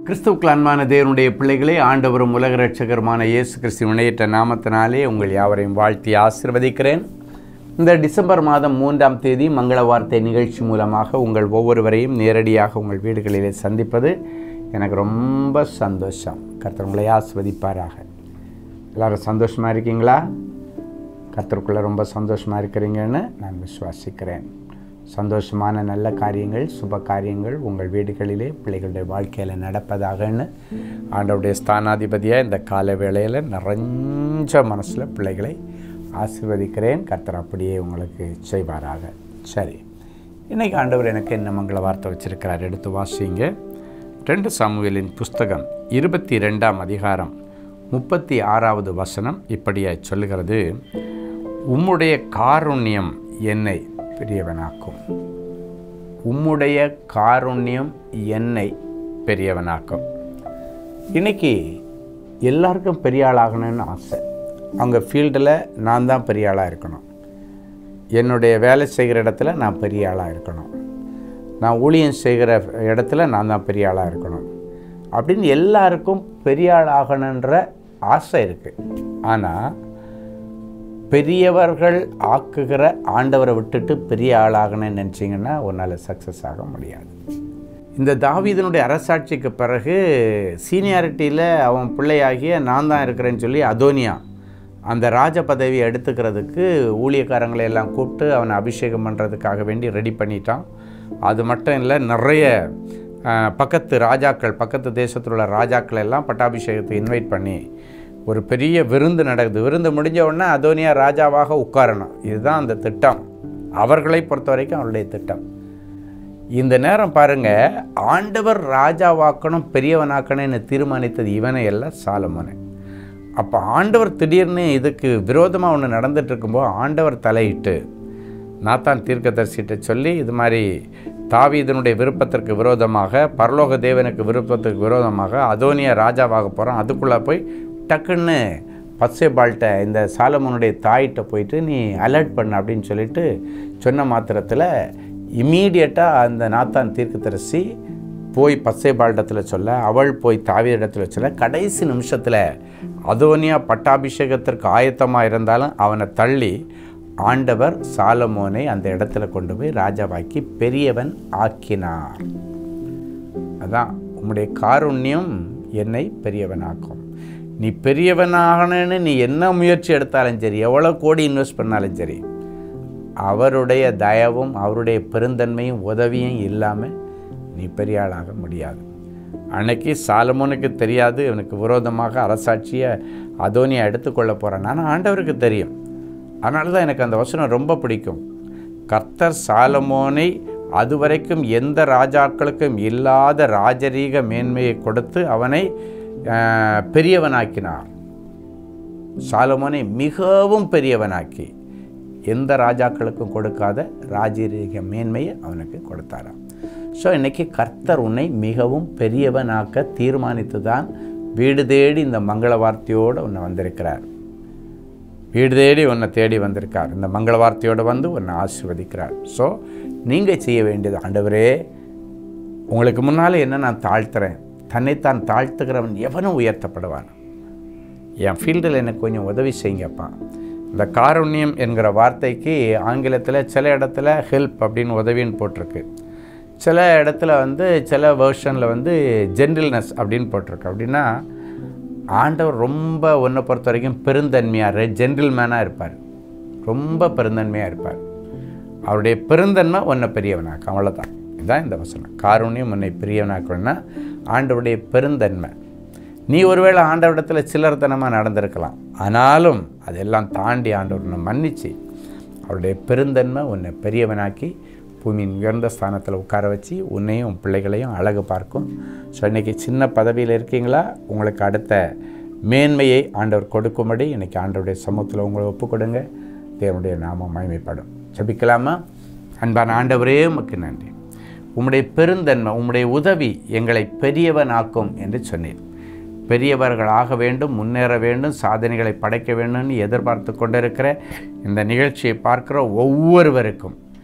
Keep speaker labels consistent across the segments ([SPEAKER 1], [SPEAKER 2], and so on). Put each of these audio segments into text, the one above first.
[SPEAKER 1] கிறிஸ்துவுக்கு அன்பான தேவனுடைய பிள்ளைகளே ஆண்டவரும் உலக ரட்சகருமான இயேசு கிறிஸ்து இணையற்ற நாமத்தினாலே உங்கள் யாவரையும் வாழ்த்தி ஆசிர்வதிக்கிறேன் இந்த டிசம்பர் மாதம் மூன்றாம் தேதி மங்கள வார்த்தை நிகழ்ச்சி மூலமாக உங்கள் ஒவ்வொருவரையும் நேரடியாக உங்கள் வீடுகளிலே சந்திப்பது எனக்கு ரொம்ப சந்தோஷம் கர்த்தர் உங்களை ஆசிர்வதிப்பாராக எல்லாரும் சந்தோஷமாக இருக்கீங்களா கர்த்தருக்குள்ளே ரொம்ப சந்தோஷமாக இருக்கிறீங்கன்னு நான் விசுவாசிக்கிறேன் சந்தோஷமான நல்ல காரியங்கள் சுப காரியங்கள் உங்கள் வீடுகளிலே பிள்ளைகளுடைய வாழ்க்கையில் நடப்பதாகன்னு ஆண்டவருடைய ஸ்தானாதிபதியாக இந்த கால வேளையில் நிறைஞ்ச மனசில் பிள்ளைகளை ஆசீர்வதிக்கிறேன் கர்த்தர் அப்படியே உங்களுக்கு செய்வாராக சரி இன்றைக்கி ஆண்டவர் எனக்கு என்ன மங்கள வார்த்தை வச்சிருக்கிறார் எடுத்து வாசிங்க ரெண்டு சாமுவேலின் புஸ்தகம் இருபத்தி ரெண்டாம் அதிகாரம் முப்பத்தி ஆறாவது வசனம் இப்படியாய் சொல்லுகிறது உம்முடைய காருண்யம் என்னை பெரியவனாக்கும் உம்முடைய காருண்யம் என்னை பெரியவனாக்கும் இன்னைக்கு எல்லாருக்கும் பெரிய ஆளாகணும்னு ஆசை அவங்க ஃபீல்டில் நான் தான் பெரிய ஆளாக இருக்கணும் என்னுடைய வேலை செய்கிற இடத்துல நான் பெரிய ஆளாக இருக்கணும் நான் ஊழியம் செய்கிற இடத்துல நான் தான் பெரிய ஆளாக இருக்கணும் அப்படின்னு எல்லாருக்கும் பெரிய ஆள் ஆகணுன்ற ஆசை இருக்குது ஆனால் பெரியவர்கள் ஆக்குகிற ஆண்டவரை விட்டுட்டு பெரிய ஆளாகணும்னு நினச்சிங்கன்னா உன்னால் சக்ஸஸ் ஆக முடியாது இந்த தாவீதனுடைய அரசாட்சிக்கு பிறகு சீனியாரிட்டியில் அவன் பிள்ளையாகிய நான் தான் இருக்கிறேன்னு சொல்லி அதோனியா அந்த ராஜ பதவியை எடுத்துக்கிறதுக்கு ஊழியக்காரங்களை எல்லாம் கூப்பிட்டு அவனை அபிஷேகம் பண்ணுறதுக்காக வேண்டி ரெடி பண்ணிட்டான் அது மட்டும் இல்லை நிறைய அஹ், பக்கத்து ராஜாக்கள் பக்கத்து தேசத்தில் உள்ள ராஜாக்கள் எல்லாம் பட்டாபிஷேகத்தை இன்வைட் பண்ணி ஒரு பெரிய விருந்து நடக்குது விருந்து முடிஞ்ச உடனே அதோனியா ராஜாவாக உட்காரணும் இதுதான் அந்த திட்டம் அவர்களை பொறுத்த வரைக்கும் அவருடைய திட்டம் இந்த நேரம் பாருங்க ஆண்டவர் ராஜாவாக்கணும் பெரியவனாக்கணும்னு தீர்மானித்தது இவனை அல்ல சாலமோனை அப்போ ஆண்டவர் திடீர்னு இதுக்கு விரோதமாக ஒன்று நடந்துட்டு இருக்கும்போது ஆண்டவர் தலையிட்டு நாத்தான் தீர்க்கதரிசிட்ட சொல்லி இது மாதிரி தாவீதனுடைய விருப்பத்திற்கு விரோதமாக பரலோக தேவனுக்கு விருப்பத்திற்கு விரோதமாக அதோனியா ராஜாவாக போகிறான் அதுக்குள்ளே போய் டக்குன்னு பச்சைபால்கிட்ட இந்த சாலமோனுடைய தாயிட்ட போயிட்டு நீ அலர்ட் பண்ண அப்படின்னு சொல்லிட்டு சொன்ன மாத்திரத்தில் இம்மீடியட்டாக அந்த நாத்தான் தீர்க்கதரிசி போய் பச்சைபால்டத்தில் சொல்ல அவள் போய் தாவீரிடத்தில் சொல்ல கடைசி நிமிஷத்தில் அதோனியா பட்டாபிஷேகத்திற்கு ஆயத்தமாக இருந்தாலும் அவனை தள்ளி ஆண்டவர் சாலமோனை அந்த இடத்துல கொண்டு போய் ராஜாவாக்கி பெரியவன் ஆக்கினார் அதான் உம்முடைய காருண்யம் என்னை பெரியவனாக்கும் நீ பெரியவனாகணும்னு நீ என்ன முயற்சி எடுத்தாலும் சரி எவ்வளோ கோடி இன்வெஸ்ட் பண்ணாலும் சரி அவருடைய தயவும் அவருடைய பெருந்தன்மையும் உதவியும் இல்லாமல் நீ பெரிய ஆளாக முடியாது அன்னைக்கு சாலமோனுக்கு தெரியாது இவனுக்கு விரோதமாக அரசாட்சியை அதோனியா எடுத்துக்கொள்ள போகிறான் ஆனால் ஆண்டவருக்கு தெரியும் அதனால தான் எனக்கு அந்த வசனம் ரொம்ப பிடிக்கும் கர்த்தர் சாலமோனை அதுவரைக்கும் எந்த ராஜாக்களுக்கும் இல்லாத ராஜரீக மேன்மையை கொடுத்து அவனை ஆஹ், பெரியவனாக்கினார் சாலமோனை மிகவும் பெரியவனாக்கி எந்த ராஜாக்களுக்கும் கொடுக்காத ராஜரீக மேன்மையை அவனுக்கு கொடுத்தாராம் ஸோ இன்னைக்கு கர்த்தர் உன்னை மிகவும் பெரியவனாக்க தீர்மானித்து தான் வீடு தேடி இந்த மங்கள வார்த்தையோடு உன்னை வந்திருக்கிறார் வீடு தேடி உன்னை தேடி வந்திருக்கார் இந்த மங்கள வார்த்தையோடு வந்து உன்னை ஆசீர்வதிக்கிறார் ஸோ நீங்கள் செய்ய வேண்டியது ஆண்டவரே உங்களுக்கு முன்னால் என்ன நான் தாழ்த்துறேன் தன்னைத்தான் தாழ்த்துகிறவன் எவனும் உயர்த்தப்படுவான் என் ஃபீல்டில் எனக்கு கொஞ்சம் உதவி செய்யுங்கப்பா இந்த காருண்யம் என்கிற வார்த்தைக்கு ஆங்கிலத்தில் சில இடத்துல ஹெல்ப் அப்படின்னு உதவின்னு போட்டிருக்கு சில இடத்துல வந்து சில வேர்ஷனில் வந்து ஜென்டில்னஸ் அப்படின்னு போட்டிருக்கு அப்படின்னா ஆண்டவர் ரொம்ப உன்னை பொறுத்த வரைக்கும் பெருந்தன்மையாக ஜென்டில்மேனாக இருப்பார் ரொம்ப பெருந்தன்மையாக இருப்பார் அவருடைய பெருந்தன்மை உன்னை பெரியவனாக்கும் அவ்வளோதான் இதுதான் இந்த வசனம் காருண்யம் உன்னை பெரியவனாக்கணும்னா ஆண்டவருடைய பெருந்தன்மை நீ ஒருவேளை ஆண்டவரிடத்தில் சில்லறத்தனமாக நடந்திருக்கலாம் ஆனாலும் அதெல்லாம் தாண்டி ஆண்டவர் உன்னை மன்னிச்சு அவருடைய பெருந்தன்மை உன்னை பெரியவனாக்கி பூமியின் உயர்ந்த ஸ்தானத்தில் உட்கார வச்சு உன்னையும் உன் பிள்ளைகளையும் அழகு பார்க்கும் ஸோ இன்றைக்கி சின்ன பதவியில் இருக்கீங்களா உங்களுக்கு அடுத்த மேன்மையை ஆண்டவர் கொடுக்கும்படி இன்றைக்கி ஆண்டவருடைய சமூகத்தில் உங்களை ஒப்பு கொடுங்க தேவனுடைய நாமம் மகிமைப்படும் ஜெபிக்கலாமா அன்பான ஆண்டவரே உமக்கு நன்றி உம்முடைய பெருந்தன்மை உம்முடைய உதவி எங்களை பெரியவனாக்கும் என்று சொன்னீர் பெரியவர்களாக வேண்டும் முன்னேற வேண்டும் சாதனைகளை படைக்க வேண்டும்னு எதிர்பார்த்து கொண்டிருக்கிற இந்த நிகழ்ச்சியை பார்க்கிற ஒவ்வொருவருக்கும்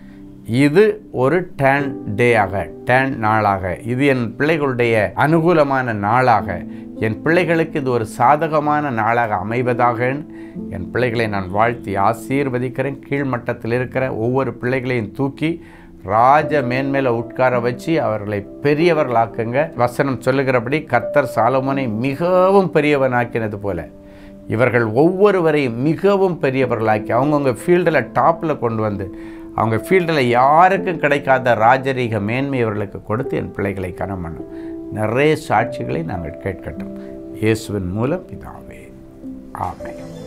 [SPEAKER 1] இது ஒரு டேன் டேயாக டேன் நாளாக இது என் பிள்ளைகளுடைய அனுகூலமான நாளாக என் பிள்ளைகளுக்கு இது ஒரு சாதகமான நாளாக அமைவதாக என் பிள்ளைகளை நான் வாழ்த்தி ஆசீர்வதிக்கிறேன் கீழ்மட்டத்தில் இருக்கிற ஒவ்வொரு பிள்ளைகளையும் தூக்கி ராஜ மேன்மேல உட்கார வச்சு அவர்களை பெரியவர்களாக்குங்க வசனம் சொல்லுகிறபடி கர்த்தர் சாலமோனை மிகவும் பெரியவனாக்கினது போல இவர்கள் ஒவ்வொருவரையும் மிகவும் பெரியவர்களாக்கி அவங்கவுங்க ஃபீல்டில் டாப்பில் கொண்டு வந்து அவங்க ஃபீல்டில் யாருக்கும் கிடைக்காத ராஜரீக மேன்மை இவர்களுக்கு கொடுத்து என் பிள்ளைகளை கனம் பண்ணும் நிறைய சாட்சிகளை நாங்கள் கேட்கட்டும் இயேசுவின் மூலம் பிதாவே ஆமென்